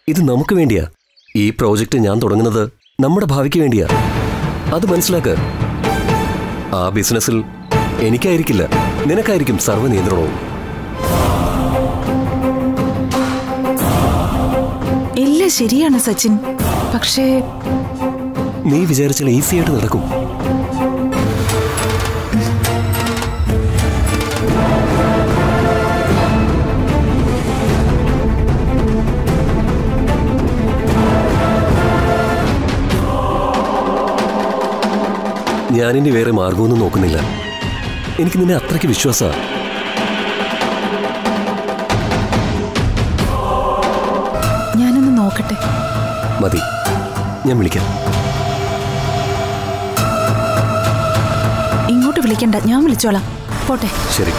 ഇത് നമുക്ക് വേണ്ടിയാ ഈ പ്രോജക്റ്റ് ഞാൻ തുടങ്ങുന്നത് നമ്മുടെ ഭാവിക്ക് വേണ്ടിയാ അത് മനസ്സിലാക്ക് ആ ബിസിനസ്സിൽ എനിക്കായിരിക്കില്ല നിനക്കായിരിക്കും സർവ്വ നിയന്ത്രണവും ഇല്ല ശരിയാണ് സച്ചിൻ പക്ഷേ നീ വിചാരിച്ചാൽ ഈസി ആയിട്ട് നടക്കും ഞാനിനി വേറെ മാർഗമൊന്നും നോക്കുന്നില്ല എനിക്ക് നിന്നെ അത്രയ്ക്ക് വിശ്വാസമാണ് ഞാനൊന്ന് നോക്കട്ടെ മതി ഞാൻ വിളിക്കാം ഇങ്ങോട്ട് വിളിക്കണ്ട ഞാൻ വിളിച്ചോളാം പോട്ടെ ശരി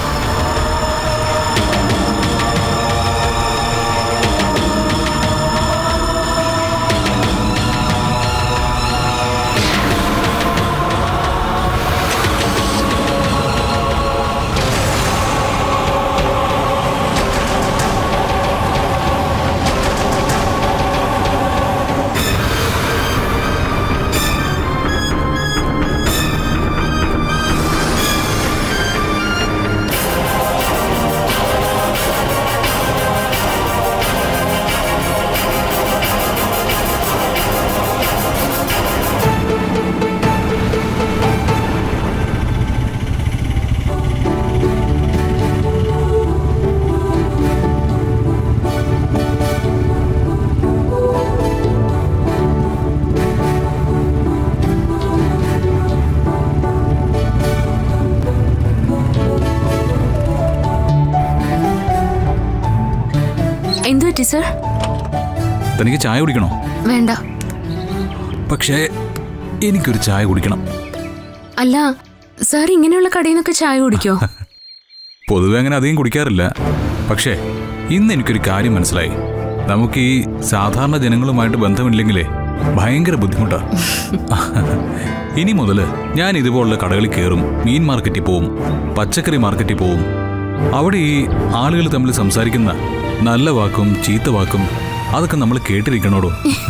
എന്തു പറ്റി സർ തനിക്ക് ചായ കുടിക്കണോ വേണ്ട പക്ഷേ എനിക്കൊരു ചായ കുടിക്കണം അല്ല സാർ ഇങ്ങനെയുള്ള കടയിൽ നിന്നൊക്കെ ചായ കുടിക്കോ പൊതുവെ അങ്ങനെ അധികം കുടിക്കാറില്ല പക്ഷേ ഇന്ന് എനിക്കൊരു കാര്യം മനസ്സിലായി നമുക്ക് ഈ സാധാരണ ജനങ്ങളുമായിട്ട് ബന്ധമില്ലെങ്കിലേ ഭയങ്കര ബുദ്ധിമുട്ടാ ഇനി മുതൽ ഞാൻ ഇതുപോലുള്ള കടകളിൽ കയറും മീൻ മാർക്കറ്റിൽ പോവും പച്ചക്കറി മാർക്കറ്റിൽ പോവും അവിടെ ഈ ആളുകൾ തമ്മിൽ സംസാരിക്കുന്ന നല്ല വാക്കും ചീത്ത വാക്കും അതൊക്കെ നമ്മൾ കേട്ടിരിക്കണോടോ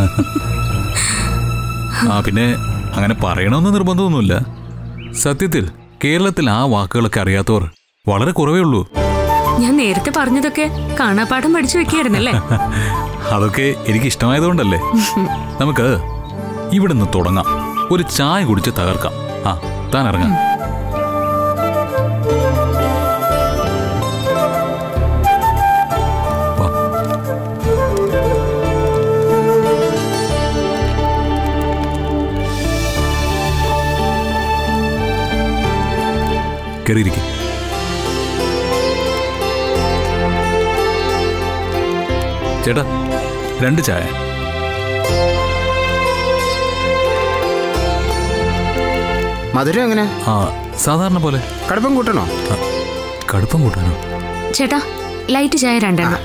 ആ പിന്നെ അങ്ങനെ പറയണമെന്ന് നിർബന്ധമൊന്നുമില്ല സത്യത്തിൽ കേരളത്തിൽ ആ വാക്കുകളൊക്കെ അറിയാത്തവർ വളരെ കുറവേ ഉള്ളൂ ഞാൻ നേരത്തെ പറഞ്ഞതൊക്കെ കാണാപ്പാഠം പഠിച്ചു വെക്കായിരുന്നല്ലേ അതൊക്കെ എനിക്ക് ഇഷ്ടമായതുകൊണ്ടല്ലേ നമുക്ക് ഇവിടെ നിന്ന് തുടങ്ങാം ഒരു ചായ കുടിച്ച് തകർക്കാം ആ താൻ ഇറങ്ങാം വാ. കേറിയിരിക്കും ചേട്ടാ രണ്ട് ചായ മധുരം എങ്ങനെ ആ സാധാരണ പോലെ കടുപ്പം കൂട്ടണോ ആ, കടുപ്പം കൂട്ടാനോ ചേട്ടാ ലൈറ്റ് ചായ രണ്ടെണ്ണം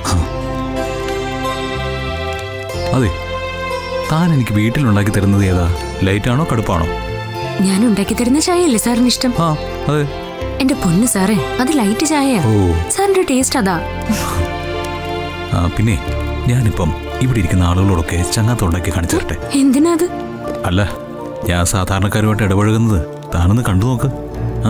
അതെ താൻ എനിക്ക് വീട്ടിലുണ്ടാക്കി തരുന്നത് ഏതാ ലൈറ്റാണോ കടുപ്പാണോ ഞാൻ ഉണ്ടാക്കി തരുന്ന ചായയല്ലേ സാറിന് ഇഷ്ടം ആ അതെ എന്റെ പൊന്ന് സാറേ അത് ലൈറ്റ് ചായയാ ഓ സാറിന്റെ ടേസ്റ്റ് അതാ ആ പിന്നെ ഞാനിപ്പം ഇവിടെ ഇരിക്കുന്ന ആളുകളോടൊക്കെ ചങ്ങാത്തുണ്ടാക്കി കാണിച്ചു തരട്ടെ എന്തിനാ അത് അല്ല ഞാൻ സാധാരണക്കാരുമായിട്ട് ഇടപഴകുന്നത് താനൊന്ന് കണ്ടു നോക്ക് ആ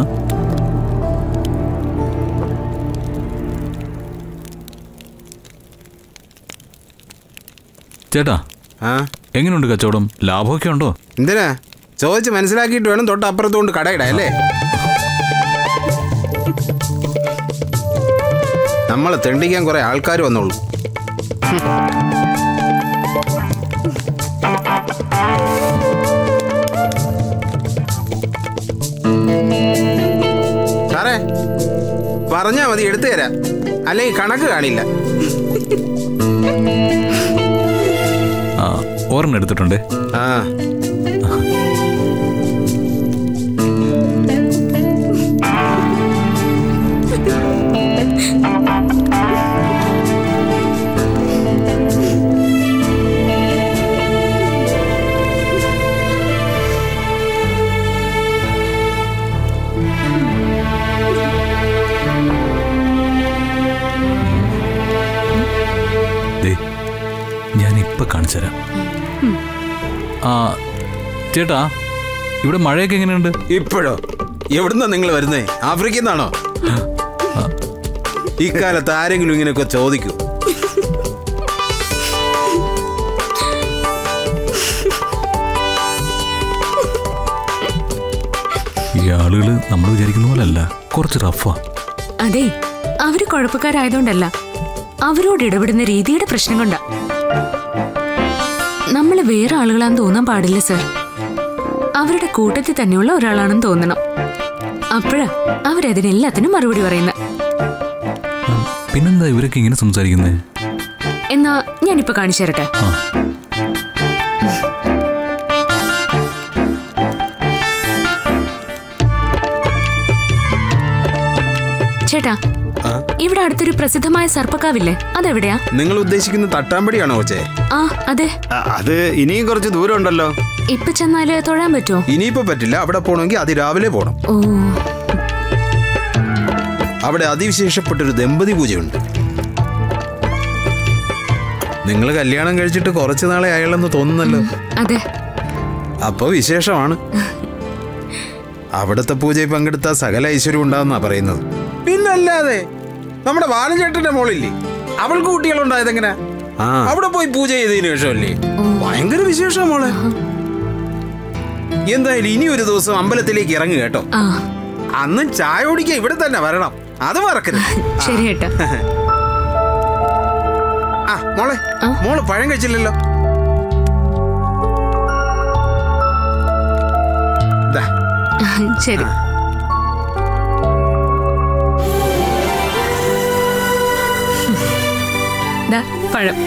ചേട്ടാ ആ എങ്ങനെയുണ്ട് കച്ചവടം ലാഭമൊക്കെ ഉണ്ടോ എന്തിനാ ചോദിച്ച് മനസ്സിലാക്കിയിട്ട് വേണം തൊട്ടപ്പുറത്തുകൊണ്ട് കടയിടാം അല്ലേ നമ്മളെ തെണ്ടിക്കാൻ കുറെ ആൾക്കാർ വന്നോളൂ സാറേ പറഞ്ഞാ മതി എടുത്തു തരാം അല്ലെങ്കിൽ കണക്ക് കാണില്ല ആ ഒരെണ്ണം എടുത്തിട്ടുണ്ട് ആ ദേ ഞാൻ ഈ ഇപ്പൊ കാണിച്ചു തരാം ആ ചേട്ടാ ഇവിടെ മഴയൊക്കെ എങ്ങനെയുണ്ട് ഇപ്പോഴോ എവിടുന്നാ നിങ്ങൾ വരുന്നേ ആഫ്രിക്കയിൽ നിന്നാണോ ഇക്കാലത്ത് ആരെങ്കിലും ഇങ്ങനെയൊക്കെ ചോദിക്കൂ ഈ ആളുകൾ നമ്മൾ വിചാരിക്കുന്ന പോലല്ല കുറച്ച് റഫാ അതെ അവര് കുഴപ്പക്കാരായതുകൊണ്ടല്ല അവരോട് ഇടപെടുന്ന രീതിയുടെ പ്രശ്നം കൊണ്ടാ നമ്മൾ വേറെ ആളുകളാന്ന് തോന്നാൻ പാടില്ല സർ അവരുടെ കൂട്ടത്തിൽ തന്നെയുള്ള ഒരാളാണെന്ന് തോന്നണം അപ്പോഴാ അവരതിനെല്ലാത്തിനും മറുപടി പറയുന്നത് ഉം, പിന്നെന്താ ഇവരൊക്കെ ഇങ്ങനെ സംസാരിക്കുന്നേ എന്നാ ഞാനിപ്പോ കാണിച്ചു തരട്ടെ ആ ചേട്ടാ ഇവിടെ അടുത്തൊരു പ്രസിദ്ധമായ സർപ്പക്കാവില്ലേ അതെവിടെയാ നിങ്ങൾ ഉദ്ദേശിക്കുന്ന തട്ടാമ്പടിയാണോ കൊച്ചേ ആ അതെ ആ, അത് ഇനിയും കുറച്ച് ദൂരം ഉണ്ടല്ലോ ഇപ്പൊ ചെന്നാല് തൊഴാൻ പറ്റുമോ ഇനിയിപ്പോ പറ്റില്ല അവിടെ പോകണമെങ്കിൽ അതിരാവിലെ പോകണം ഓ അവിടെ അതിവിശേഷപ്പെട്ടൊരു ദമ്പതി പൂജയുണ്ട് നിങ്ങൾ കല്യാണം കഴിച്ചിട്ട് കുറച്ച് നാളെ ആയുള്ളെന്ന് തോന്നുന്നല്ലോ അതെ അപ്പൊ വിശേഷമാണ് അവിടുത്തെ പൂജയിൽ പങ്കെടുത്ത സകല ഐശ്വര്യം ഉണ്ടാവുന്നാ പറയുന്നത് പിന്നല്ലാതെ നമ്മുടെ ബാലചേട്ടന്റെ മോളില്ലേ അവൾക്ക് കുട്ടികളുണ്ടായതെങ്ങനെ ആ അവിടെ പോയി പൂജ ചെയ്തതിനു ശേഷമല്ലേ ഭയങ്കര വിശേഷം മോളെ എന്തായാലും ഇനി ഒരു ദിവസം അമ്പലത്തിലേക്ക് ഇറങ്ങു കേട്ടോ ആ അന്ന് ചായ കുടിക്കാൻ ഇവിടെ തന്നെ വരണം അത് മറക്കരുത് ശരി ഏട്ടാ ആ മോളെ ആ? മോള് പഴം കഴിച്ചില്ലല്ലോ ദാ, ശരി ദാ, പഴം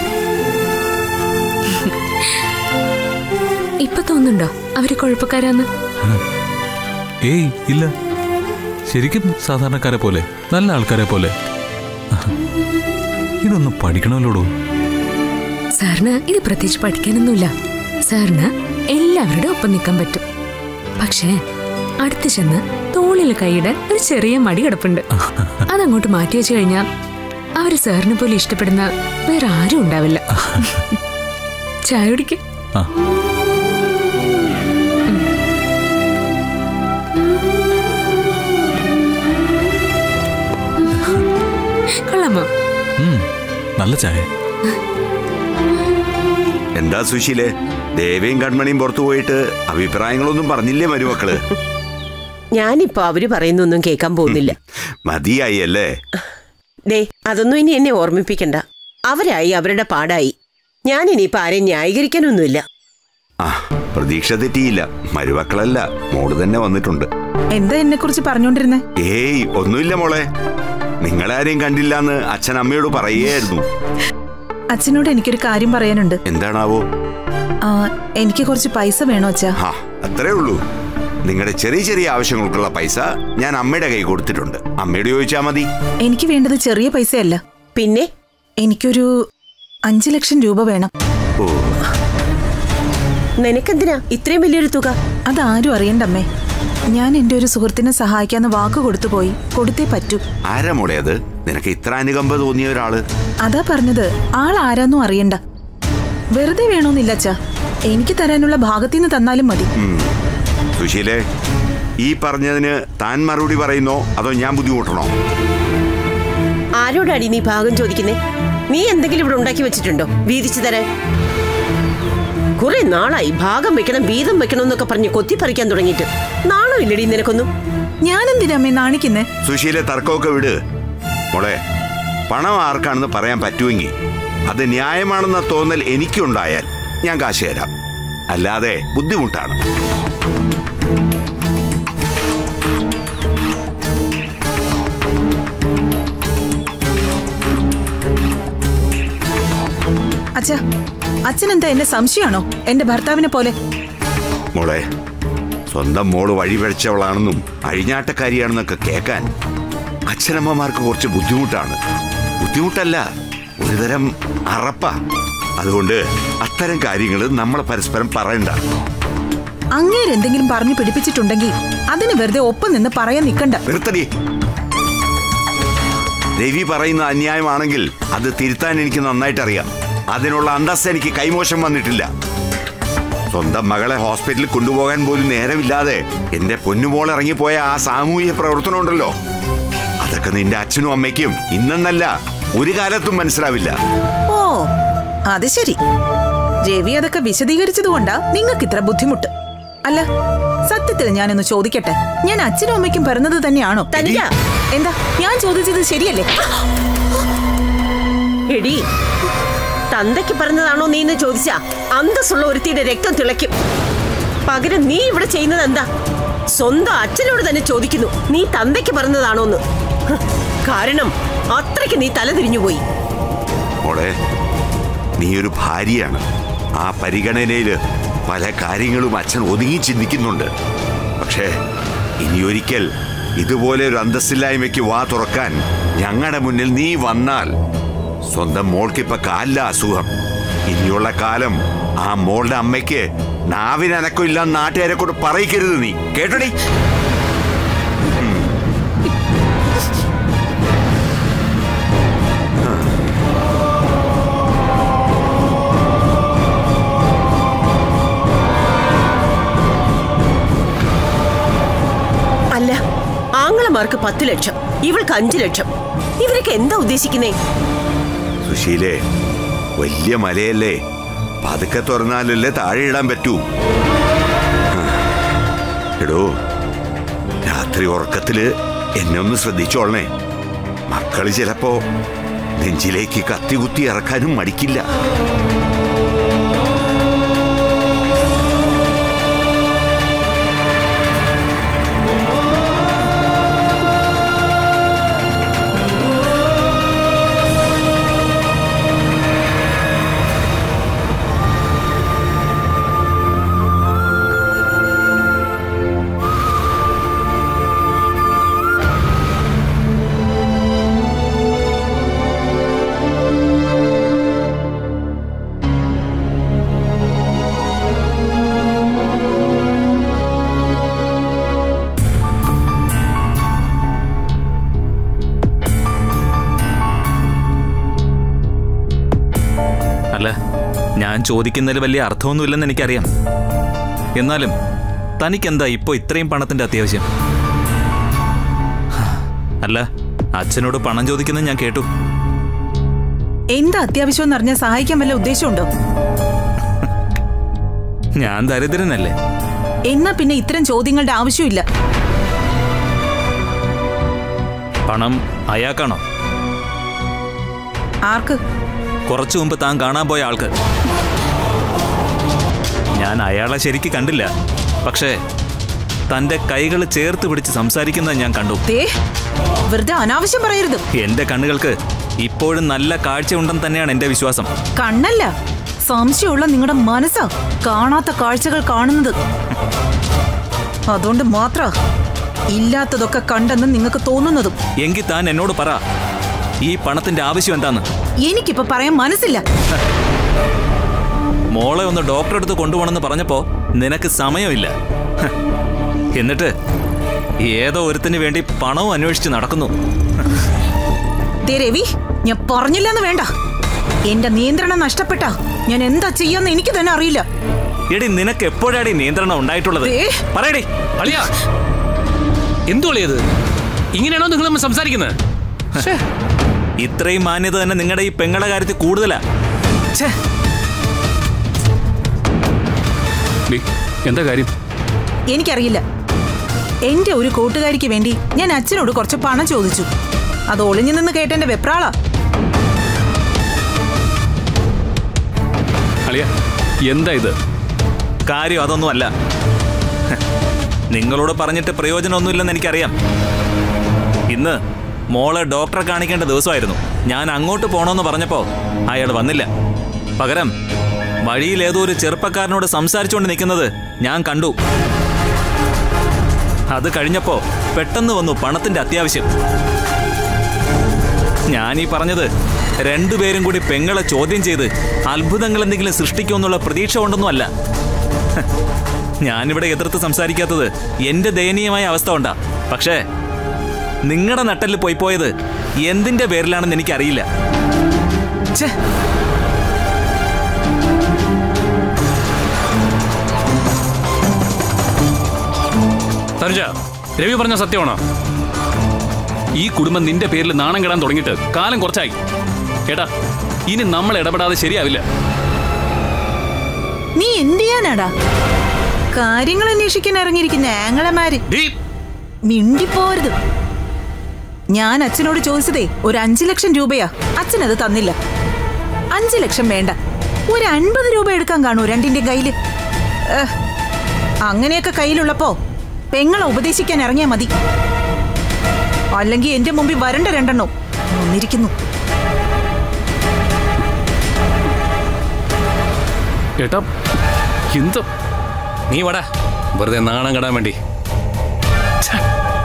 ഇപ്പൊ തോന്നുന്നുണ്ടോ അവര് കുഴപ്പക്കാരാന്ന് ഏയ് ഇല്ല ശരിക്കും സാധാരണക്കാരെ പോലെ നല്ല ആൾക്കാരെ പോലെ ഇതൊന്നും പഠിക്കണമല്ലോടോ സാറിന് ഇത് പ്രത്യേകിച്ച് പഠിക്കാനൊന്നുമില്ല സാറിന് എല്ലാവരുടെ ഒപ്പം നിൽക്കാൻ പറ്റും പക്ഷേ അടുത്ത് ചെന്ന് തോളിൽ കൈയിടാൻ ഒരു ചെറിയ മടി കിടപ്പുണ്ട് അതങ്ങോട്ട് മാറ്റി വെച്ച് കഴിഞ്ഞാൽ അവര് സാറിനെ പോലെ ഇഷ്ടപ്പെടുന്ന വേറെ ആരും ഉണ്ടാവില്ല ചായ കുടിക്ക് ആ കൊള്ളാമോ ഉം, നല്ല ചായ എന്താ സുശീലേ ദേവയും കൺമണിയും പുറത്തു പോയിട്ട് അഭിപ്രായങ്ങളൊന്നും പറഞ്ഞില്ലേ മരുമക്കള് ഞാനിപ്പോ അവര് പറയുന്നൊന്നും കേൾക്കാൻ പോകുന്നില്ല മതിയായി അല്ലേ ദേ അതൊന്നും ഇനി എന്നെ ഓർമ്മിപ്പിക്കണ്ട അവരായി അവരുടെ പാടായി ഞാൻ ഇനിയിപ്പോ ആരെയും ന്യായീകരിക്കാനൊന്നുമില്ല ആ പ്രതീക്ഷ തെറ്റിയില്ല മരുമക്കളല്ല മോള് തന്നെ വന്നിട്ടുണ്ട് എന്താ എന്നെ കുറിച്ച് പറഞ്ഞോണ്ടിരുന്നേ ഏയ് ഒന്നുമില്ല മോളെ നിങ്ങളാരെയും കണ്ടില്ലാന്ന് അച്ഛൻ അമ്മയോട് പറയുകയായിരുന്നു അച്ഛനോട് എനിക്കൊരു കാര്യം പറയാനുണ്ട് എന്താണാവോ ആ, എനിക്ക് കുറച്ച് പൈസ വേണോ അച്ഛാ ഹാ അത്രേ ഉള്ളൂ നിങ്ങളുടെ ചെറിയ ചെറിയ ആവശ്യങ്ങൾക്കുള്ള പൈസ ഞാൻ അമ്മയുടെ കൈ കൊടുത്തിട്ടുണ്ട് അമ്മയോട് ചോദിച്ചാൽ മതി എനിക്ക് വേണ്ടത് ചെറിയ പൈസയല്ല പിന്നെ എനിക്കൊരു അഞ്ചു ലക്ഷം രൂപ വേണം ഓ നിനക്കെന്തിനാ ഇത്രയും വലിയൊരു തുക അതാരും അറിയണ്ടമ്മേ ഞാൻ എന്റെ ഒരു സുഹൃത്തിനെ സഹായിക്കാന്ന് വാക്ക് കൊടുത്തു പോയി കൊടുത്തേ പറ്റൂ ആരാ മോളെ അത് നിനക്ക് ഇത്ര അനുകമ്പ തോന്നിയ ഒരാള് അതാ പറഞ്ഞത് ആൾ ആരാന്നും അറിയണ്ട വെറുതെ വേണമെന്നില്ല അച്ഛാ എനിക്ക് തരാനുള്ള ഭാഗത്തിന്ന് തന്നാലും മതി ഉം. സുശീലേ ഈ പറഞ്ഞതിന് താൻ മറുപടി പറയുന്നോ അതോ ഞാൻ ബുദ്ധിമുട്ടണോ ആരോടാടി നീ ഭാഗം ചോദിക്കുന്നേ നീ എന്തെങ്കിലും ഇവിടെ ഉണ്ടാക്കി വെച്ചിട്ടുണ്ടോ വീതിച്ചു തരാൻ കുറെ നാളായി ഭാഗം വെക്കണം വീതം വെക്കണം എന്നൊക്കെ പറഞ്ഞ് കൊത്തിപ്പറിക്കാൻ തുടങ്ങിയിട്ട് നാണോ ഇല്ലടി നിനക്കൊന്നും ഞാൻ എന്തിനമ്മേ നാണിക്കുന്നേ സുശീലെ തർക്കമൊക്കെ വിട് മോളെ പണം ആർക്കാണെന്ന് പറയാൻ പറ്റുമെങ്കിൽ അത് ന്യായമാണെന്ന തോന്നൽ എനിക്കുണ്ടായാൽ ഞാൻ കാശ് തരാം അല്ലാതെ ബുദ്ധിമുട്ടാണ് അച്ഛാ അച്ഛൻ എന്താ എന്നെ സംശയമാണോ എന്റെ ഭർത്താവിനെ പോലെ മോളെ സ്വന്തം മോള് വഴിപഴിച്ചവളാണെന്നും അഴിഞ്ഞാട്ടക്കാരിയാണെന്നൊക്കെ കേൾക്കാൻ അച്ഛനമ്മമാർക്ക് കുറച്ച് ബുദ്ധിമുട്ടാണ് ബുദ്ധിമുട്ടല്ല ഒരുതരം അറപ്പ അതുകൊണ്ട് അത്തരം കാര്യങ്ങൾ നമ്മൾ പരസ്പരം പറയണ്ട അങ്ങേരെന്തെങ്കിലും പറഞ്ഞു പിടിപ്പിച്ചിട്ടുണ്ടെങ്കിൽ അതിന് വെറുതെ ഒപ്പം നിന്ന് പറയാൻ നിൽക്കണ്ട നിർത്തടി രവി പറയുന്ന അന്യായമാണെങ്കിൽ അത് തിരുത്താൻ എനിക്ക് നന്നായിട്ട് അറിയാം അതിനുള്ള അന്തസ്സ് എനിക്ക് കൈമോശം വന്നിട്ടില്ല സ്വന്തം മകളെ ഹോസ്പിറ്റലിൽ കൊണ്ടുപോകാൻ പോലും നേരമില്ലാതെ എന്റെ പൊന്നുമോൾ ഇറങ്ങിപ്പോയ ആ സാമൂഹ്യ പ്രവർത്തനം ഉണ്ടല്ലോ അതൊക്കെ നിന്റെ അച്ഛനും അമ്മയ്ക്കും ഇന്നെന്നല്ല ഒരു കാലത്തും മനസ്സിലാവില്ല ഓ അത് ശരി രവി അതൊക്കെ വിശദീകരിച്ചതുകൊണ്ടാ നിങ്ങൾക്ക് ഇത്ര ബുദ്ധിമുട്ട് അല്ല സത്യത്തിൽ ഞാനൊന്ന് ചോദിക്കട്ടെ ഞാൻ അച്ഛനും അമ്മയ്ക്കും പറഞ്ഞത് തന്നെയാണോ തനിക്കാ എന്താ ഞാൻ ചോദിച്ചത് ശരിയല്ലേ എടി തന്തയ്ക്ക് പറഞ്ഞതാണോ നീ എന്ന് ചോദിച്ചാ അന്തസ്സുള്ള ഒരുത്തിയുടെ രക്തം തിളയ്ക്കും പകരം നീ ഇവിടെ ചെയ്യുന്നത് എന്താ സ്വന്തം അച്ഛനോട് തന്നെ ചോദിക്കുന്നു നീ തന്തയ്ക്ക് പറഞ്ഞതാണോന്ന് ഹ്, കാരണം അത്രയ്ക്ക് നീ തല തിരിഞ്ഞുപോയി മോളെ നീ ഒരു ഭാര്യയാണ് ആ പരിഗണനയില് പല കാര്യങ്ങളും അച്ഛൻ ഒതുങ്ങി ചിന്തിക്കുന്നുണ്ട് പക്ഷേ ഇനിയൊരിക്കൽ ഇതുപോലെ ഒരു അന്തസ്സില്ലായ്മയ്ക്ക് വാ തുറക്കാൻ ഞങ്ങളുടെ മുന്നിൽ നീ വന്നാൽ സ്വന്തം മോൾക്കിപ്പ കാലില അസുഖം ഇനിയുള്ള കാലം ആ മോളുടെ അമ്മയ്ക്ക് നാവിനനക്കമില്ല നാട്ടുകാരെ കൊണ്ട് പറയിക്കരുത് നീ കേട്ടോടി അല്ല ആങ്ങളമാർക്ക് പത്ത് ലക്ഷം ഇവൾക്ക് അഞ്ചു ലക്ഷം ഇവരൊക്കെ എന്താ ഉദ്ദേശിക്കുന്നേ സുശീലേ വലിയ മലയല്ലേ പതുക്കെ തുറന്നാലല്ലേ താഴെ ഇടാൻ പറ്റൂ ആ. എടോ രാത്രി ഉറക്കത്തില് എന്നെ ഒന്ന് ശ്രദ്ധിച്ചോളണേ മക്കള് ചിലപ്പോ നെഞ്ചിലേക്ക് കത്തികുത്തി ഇറക്കാനും മടിക്കില്ല അല്ല ഞാൻ ചോദിക്കുന്നതിൽ വലിയ അർത്ഥമൊന്നുമില്ലെന്ന് എനിക്കറിയാം എന്നാലും തനിക്കെന്താ ഇപ്പോൾ ഇത്രയും പണത്തിന്റെ അത്യാവശ്യം അല്ല അച്ഛനോട് പണം ചോദിക്കുന്നത് ഞാൻ കേട്ടു എന്താ അത്യാവശ്യം എന്ന് അറിഞ്ഞാൽ സഹായിക്കാൻ വല്ല ഉദ്ദേശമുണ്ടോ ഞാൻ ദരിദ്രനല്ലേ എന്നാ പിന്നെ ഇത്തരം ചോദ്യങ്ങളുടെ ആവശ്യമില്ല പണം അയാൾക്കാണോ ആർക്ക് കുറച്ചു മുമ്പ് താൻ കാണാൻ പോയ ആൾക്ക് ഞാൻ അയാളെ ശരിക്ക് കണ്ടില്ല പക്ഷേ തന്റെ കൈകൾ ചേർത്ത് പിടിച്ച് സംസാരിക്കുന്നത് ഞാൻ കണ്ടു ദേ വെറുതെ അനാവശ്യം പറയരുത് എന്റെ കണ്ണുകൾക്ക് ഇപ്പോഴും നല്ല കാഴ്ചയുണ്ടെന്ന് തന്നെയാണ് എന്റെ വിശ്വാസം കണ്ണല്ല സംശയമുള്ള നിങ്ങളുടെ മനസ്സാ കാണാത്ത കാഴ്ചകൾ കാണുന്നത് അതുകൊണ്ട് മാത്ര ഇല്ലാത്തതൊക്കെ കണ്ടെന്ന് നിങ്ങൾക്ക് തോന്നുന്നതും എങ്കിൽ താൻ എന്നോട് പറ ഈ പണത്തിന്റെ ആവശ്യം എന്താന്ന് എനിക്കിപ്പോ പറയാൻ മനസ്സില്ല മോളെ ഒന്ന് ഡോക്ടറെ അടുത്ത് കൊണ്ടുപോകണമെന്ന് പറഞ്ഞപ്പോ നിനക്ക് സമയമില്ല ഹ്. എന്നിട്ട് ഏതോ ഒരുത്തിന് വേണ്ടി പണവും അന്വേഷിച്ച് നടക്കുന്നു ദേ രവി ഞാൻ പറഞ്ഞില്ലെന്ന് വേണ്ട എന്റെ നിയന്ത്രണം നഷ്ടപ്പെട്ട ഞാൻ എന്താ ചെയ്യാന്ന് എനിക്ക് തന്നെ അറിയില്ല എടി നിനക്ക് എപ്പോഴാടി നിയന്ത്രണം ഉണ്ടായിട്ടുള്ളത് ദേ. പറയടി അളിയ എന്തു അളിയത് ഇങ്ങനെയാണോ നിങ്ങൾ തമ്മിൽ സംസാരിക്കുന്നത് ശ്ശേ, ഇത്രയും മാന്യത തന്നെ നിങ്ങളുടെ ഈ പെങ്ങളുടെ കാര്യത്തിൽ കൂടുതലാ ഛേ ഡി, എന്താ കാര്യം എനിക്കറിയില്ല എന്റെ ഒരു കൂട്ടുകാരിക്ക് വേണ്ടി ഞാൻ അച്ഛനോട് കുറച്ച് പണം ചോദിച്ചു അത് ഒളിഞ്ഞു നിന്ന് കേട്ടെന്റെ വെപ്രാളാ അളിയ എന്താ ഇത് കാര്യം അതൊന്നും അല്ല ഹ്. നിങ്ങളോട് പറഞ്ഞിട്ട് പ്രയോജനമൊന്നുമില്ലെന്ന് എനിക്കറിയാം ഇന്ന് മോളെ ഡോക്ടറെ കാണിക്കേണ്ട ദിവസമായിരുന്നു ഞാൻ അങ്ങോട്ട് പോണോന്ന് പറഞ്ഞപ്പോ അയാൾ വന്നില്ല പകരം വഴിയിൽ ഏതോ ഒരു ചെറുപ്പക്കാരനോട് സംസാരിച്ചുകൊണ്ട് നിൽക്കുന്നത് ഞാൻ കണ്ടു അത് കഴിഞ്ഞപ്പോ പെട്ടെന്ന് വന്നു പണത്തിന്റെ അത്യാവശ്യം ഞാൻ ഈ പറഞ്ഞത് രണ്ടുപേരും കൂടി പെങ്ങളെ ചോദ്യം ചെയ്ത് അത്ഭുതങ്ങൾ എന്തെങ്കിലും സൃഷ്ടിക്കുമെന്നുള്ള പ്രതീക്ഷ കൊണ്ടൊന്നും അല്ല ഹ്, ഞാനിവിടെ എതിർത്ത് സംസാരിക്കാത്തത് എന്റെ ദയനീയമായ അവസ്ഥ കൊണ്ടാ പക്ഷേ നിങ്ങളുടെ നട്ടലിൽ പോയി പോയത് എന്തിന്റെ പേരിലാണെന്ന് എനിക്കറിയില്ല ഛേ സരോജ രവി പറഞ്ഞ സത്യമാണോ ഈ കുടുംബം നിന്റെ പേരിൽ നാണം കെടാൻ തുടങ്ങിയിട്ട് കാലം കുറച്ചായി കേട്ടാ ഇനി നമ്മൾ ഇടപെടാതെ ശരിയാവില്ല നീ എന്ത് ചെയ്യാനാടാ കാര്യങ്ങൾ അന്വേഷിക്കാൻ ഇറങ്ങിയിരിക്കുന്ന ആങ്ങളമാര് ഡീ, മിണ്ടിപ്പോരുത് ഞാൻ അച്ഛനോട് ചോദിച്ചതേ ഒരു അഞ്ചു ലക്ഷം രൂപയാ അച്ഛൻ അത് തന്നില്ല അഞ്ചു ലക്ഷം വേണ്ട ഒരു അൻപത് രൂപ എടുക്കാൻ കാണൂ രണ്ടിന്റെ കയ്യില് ഏഹ്, അങ്ങനെയൊക്കെ കയ്യിലുള്ളപ്പോ പെങ്ങളെ ഉപദേശിക്കാൻ ഇറങ്ങിയാ മതി അല്ലെങ്കിൽ എന്റെ മുമ്പിൽ വരണ്ട രണ്ടെണ്ണോ വന്നിരിക്കുന്നു ഏട്ടാ എന്ത് നീ വടാ വെറുതെ നാണം കെടാൻ വേണ്ടി ഛെ.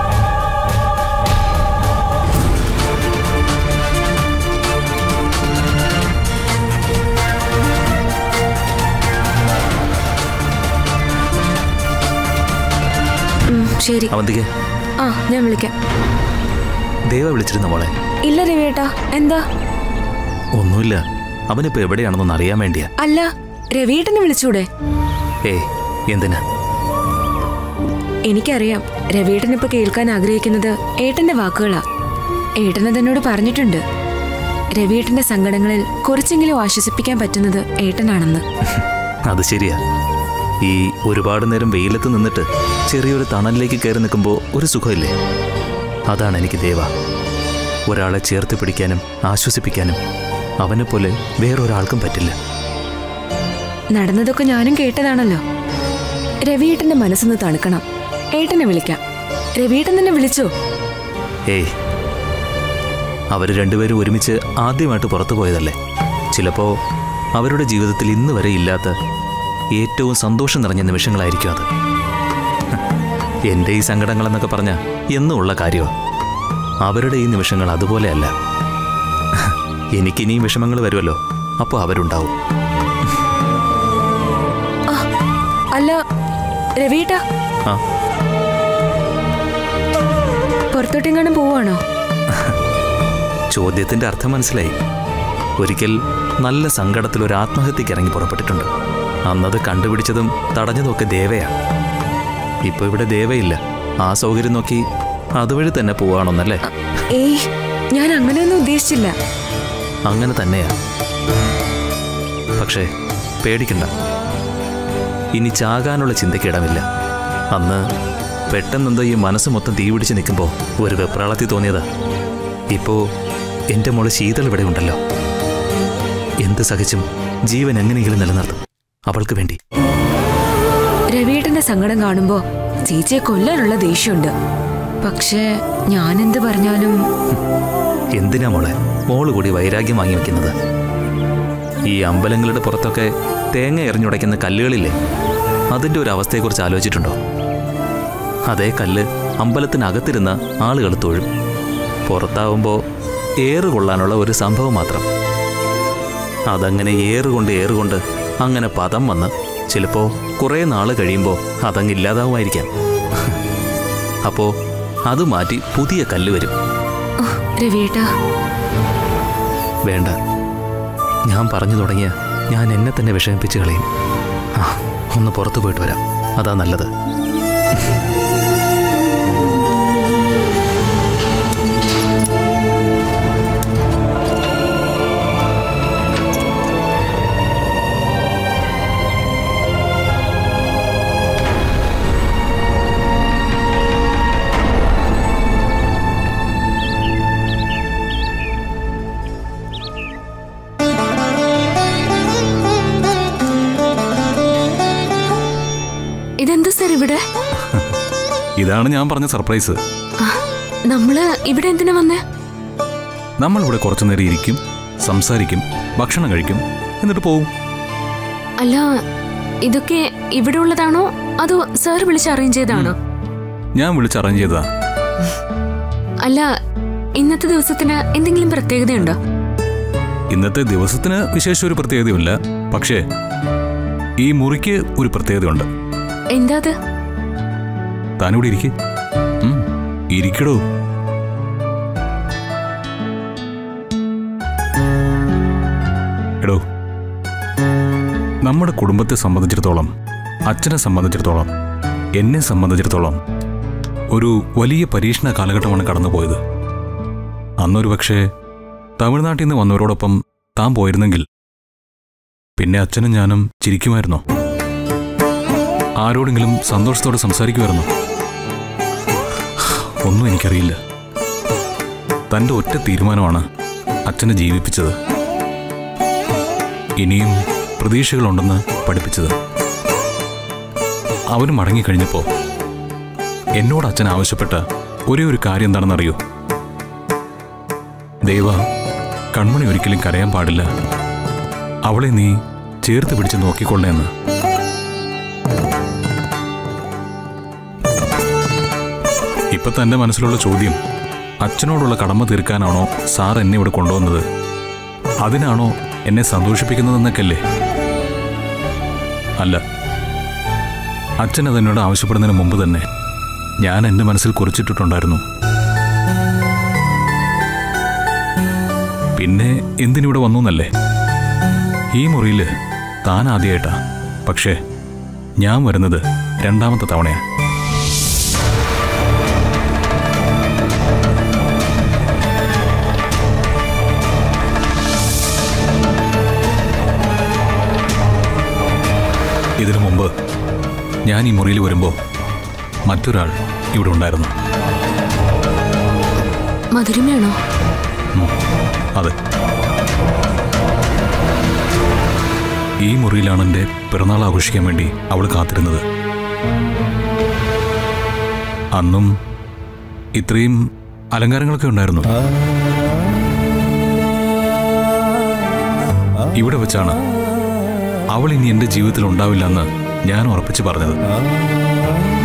ഉം, ശരി അവന്തിക്ക് ആ ഞാൻ വിളിക്കാം ദേവ വിളിച്ചിരുന്ന മോളെ ഇല്ല രവിയേട്ടാ എന്താ ഒന്നുമില്ല അവനിപ്പോ എവിടെയാണെന്നൊന്ന് അറിയാൻ വേണ്ടിയാ അല്ല രവിയേട്ടനെ വിളിച്ചൂടെ ഏയ് എന്തിനാ എനിക്കറിയാം രവിയേട്ടൻ ഇപ്പൊ കേൾക്കാൻ ആഗ്രഹിക്കുന്നത് ഏട്ടന്റെ വാക്കുകളാ ഏട്ടൻ അതെന്നോട് പറഞ്ഞിട്ടുണ്ട് രവിയേട്ടന്റെ സങ്കടങ്ങളിൽ കുറച്ചെങ്കിലും ആശ്വസിപ്പിക്കാൻ പറ്റുന്നത് ഏട്ടനാണെന്ന് അത് ശരിയാ ഈ ഒരുപാട് നേരം വെയിലത്ത് നിന്നിട്ട് ചെറിയൊരു തണലിലേക്ക് കയറി നിൽക്കുമ്പോൾ ഒരു സുഖമില്ലേ അതാണ് എനിക്ക് ദേവ ഒരാളെ ചേർത്ത് പിടിക്കാനും ആശ്വസിപ്പിക്കാനും അവനെ പോലെ വേറൊരാൾക്കും പറ്റില്ല നടന്നതൊക്കെ ഞാനും കേട്ടതാണല്ലോ രവിയേട്ടന്റെ മനസ്സൊന്ന് തണുക്കണം ഏട്ടനെ വിളിക്കാം രവിയേട്ടൻ തന്നെ വിളിച്ചോ ഏയ് അവര് രണ്ടുപേരും ഒരുമിച്ച് ആദ്യമായിട്ട് പുറത്തു പോയതല്ലേ ചിലപ്പോ അവരുടെ ജീവിതത്തിൽ ഇന്ന് വരെ ഇല്ലാത്ത ഏറ്റവും സന്തോഷം നിറഞ്ഞ നിമിഷങ്ങളായിരിക്കും അത് എൻ്റെ ഈ സങ്കടങ്ങളെന്നൊക്കെ പറഞ്ഞ എന്നും ഉള്ള കാര്യമാണ് അവരുടെ ഈ നിമിഷങ്ങൾ അതുപോലെയല്ല എനിക്കിനിയും വിഷമങ്ങൾ വരുമല്ലോ അപ്പോൾ അവരുണ്ടാവും അല്ല രവിയേട്ടാ ആ പുറത്തോട്ടെങ്ങാനും പോവാണോ ചോദ്യത്തിന്റെ അർത്ഥം മനസ്സിലായി ഒരിക്കൽ നല്ല സങ്കടത്തിൽ ഒരു ആത്മഹത്യക്ക് ഇറങ്ങി പുറപ്പെട്ടിട്ടുണ്ട് അന്നത് കണ്ടുപിടിച്ചതും തടഞ്ഞതുമൊക്കെ ദേവയാണ് ഇപ്പൊ ഇവിടെ ദേവയില്ല ആ സൗകര്യം നോക്കി അതുവഴി തന്നെ പോവാണോന്നല്ലേ ഏയ് ഞാൻ അങ്ങനെയൊന്നും ഉദ്ദേശിച്ചില്ല അങ്ങനെ തന്നെയാ പക്ഷേ പേടിക്കണ്ട ഇനി ചാകാനുള്ള ചിന്തയ്ക്ക് ഇടമില്ല അന്ന് പെട്ടെന്നെന്തോ ഈ മനസ്സ് മൊത്തം തീ പിടിച്ച് നിൽക്കുമ്പോൾ ഒരു വെപ്രാളത്തിൽ തോന്നിയതാ ഇപ്പോ എൻ്റെ മോള് ശീതൾ ഇവിടെ ഉണ്ടല്ലോ എന്ത് സഹിച്ചും ജീവൻ എങ്ങനെയെങ്കിലും നിലനിർത്തും അവൾക്ക് വേണ്ടി രവിയേട്ടന്റെ സങ്കടം കാണുമ്പോ ചേച്ചിയെ കൊല്ലാനുള്ള ദേഷ്യമുണ്ട് പക്ഷേ ഞാൻ എന്ത് പറഞ്ഞാലും എന്തിനാ മോളെ മോള് കൂടി വൈരാഗ്യം വാങ്ങി വെക്കുന്നത് ഈ അമ്പലങ്ങളുടെ പുറത്തൊക്കെ തേങ്ങ എറിഞ്ഞുടയ്ക്കുന്ന കല്ലുകളില്ലേ അതിൻ്റെ ഒരു അവസ്ഥയെക്കുറിച്ച് ആലോചിച്ചിട്ടുണ്ടോ അതേ കല്ല് അമ്പലത്തിനകത്തിരുന്ന ആളുകൾ തൊഴും പുറത്താവുമ്പോൾ ഏറ് കൊള്ളാനുള്ള ഒരു സംഭവം മാത്രം അതങ്ങനെ ഏറുകൊണ്ട് ഏറുകൊണ്ട് അങ്ങനെ പദം വന്ന് ചിലപ്പോൾ കുറേ നാൾ കഴിയുമ്പോൾ അതങ്ങ് ഇല്ലാതാവുമായിരിക്കാം അപ്പോൾ അത് മാറ്റി പുതിയ കല്ല് വരും ഉഹ്, രവിയേട്ടാ വേണ്ട ഞാൻ പറഞ്ഞു തുടങ്ങിയ ഞാൻ എന്നെ തന്നെ വിഷമിപ്പിച്ച് കളയും ആ ഒന്ന് പുറത്തു പോയിട്ട് വരാം അതാ നല്ലത് ഇതെന്താ സാർ ഇവിടെ ഇതാണ് ഞാൻ പറഞ്ഞ സർപ്രൈസ് ആ, നമ്മള് ഇവിടെ എന്തിനാ വന്നേ നമ്മൾ ഇവിടെ കുറച്ചു നേരം ഇരിക്കും സംസാരിക്കും ഭക്ഷണം കഴിക്കും എന്നിട്ട് പോവും അല്ല ഇതൊക്കെ ഇവിടെ ഉള്ളതാണോ അതോ സാർ വിളിച്ച് അറേഞ്ച് ചെയ്താണോ ഞാൻ വിളിച്ച് അറേഞ്ച് ചെയ്തതാ അല്ല ഇന്നത്തെ ദിവസത്തിന് എന്തെങ്കിലും പ്രത്യേകതയുണ്ടോ ഇന്നത്തെ ദിവസത്തിന് വിശേഷ ഒരു പ്രത്യേകതയുമില്ല പക്ഷേ ഈ മുറിക്ക് ഒരു പ്രത്യേകതയുണ്ട് എന്താ അത് താനിവിടെ ഇരിക്കെ ഇരിക്കടോ എടോ നമ്മുടെ കുടുംബത്തെ സംബന്ധിച്ചിടത്തോളം അച്ഛനെ സംബന്ധിച്ചിടത്തോളം എന്നെ സംബന്ധിച്ചിടത്തോളം ഒരു വലിയ പരീക്ഷണ കാലഘട്ടമാണ് കടന്നുപോയത് അന്നൊരു പക്ഷേ തമിഴ്നാട്ടിൽ നിന്ന് വന്നവരോടൊപ്പം താൻ പോയിരുന്നെങ്കിൽ പിന്നെ അച്ഛനും ഞാനും ചിരിക്കുമായിരുന്നോ ആരോടെങ്കിലും സന്തോഷത്തോടെ സംസാരിക്കുമായിരുന്നോ ഒന്നും എനിക്കറിയില്ല തൻ്റെ ഒറ്റ തീരുമാനമാണ് അച്ഛനെ ജീവിപ്പിച്ചത് ഇനിയും പ്രതീക്ഷകളുണ്ടെന്ന് പഠിപ്പിച്ചത് അവന് മടങ്ങിക്കഴിഞ്ഞപ്പോൾ എന്നോട് അച്ഛൻ ആവശ്യപ്പെട്ട ഒരേ ഒരു കാര്യം എന്താണെന്നറിയോ ദേവ കൺമണി ഒരിക്കലും കരയാൻ പാടില്ല അവളെ നീ ചേർത്ത് പിടിച്ച് നോക്കിക്കൊള്ളേന്ന് ഇപ്പൊ തന്റെ മനസ്സിലുള്ള ചോദ്യം അച്ഛനോടുള്ള കടമ തീർക്കാനാണോ സാർ എന്നെ ഇവിടെ കൊണ്ടുവന്നത് അതിനാണോ എന്നെ സന്തോഷിപ്പിക്കുന്നതെന്നൊക്കെയല്ലേ അല്ല അച്ഛൻ അതെന്നോട് ആവശ്യപ്പെടുന്നതിന് മുമ്പ് തന്നെ ഞാൻ എൻ്റെ മനസ്സിൽ കുറിച്ചിട്ടിട്ടുണ്ടായിരുന്നു പിന്നെ എന്തിനിവിടെ വന്നു എന്നല്ലേ ഈ മുറിയിൽ താൻ ആദ്യമായിട്ടാ പക്ഷേ ഞാൻ വരുന്നത് രണ്ടാമത്തെ തവണയാ ഇതിനു മുമ്പ് ഞാൻ ഈ മുറിയിൽ വരുമ്പോൾ മറ്റൊരാൾ ഇവിടെ ഉണ്ടായിരുന്നു മധുരമയാണോ ഉം, അതെ ഈ മുറിയിലാണ് എൻ്റെ പിറന്നാൾ ആഘോഷിക്കാൻ വേണ്ടി അവൾ കാത്തിരുന്നത് അന്നും ഇത്രയും അലങ്കാരങ്ങളൊക്കെ ഉണ്ടായിരുന്നു ഇവിടെ വെച്ചാണ് അവൾ ഇനി എൻ്റെ ജീവിതത്തിൽ ഉണ്ടാവില്ലെന്ന് ഞാൻ ഉറപ്പിച്ച് പറഞ്ഞത്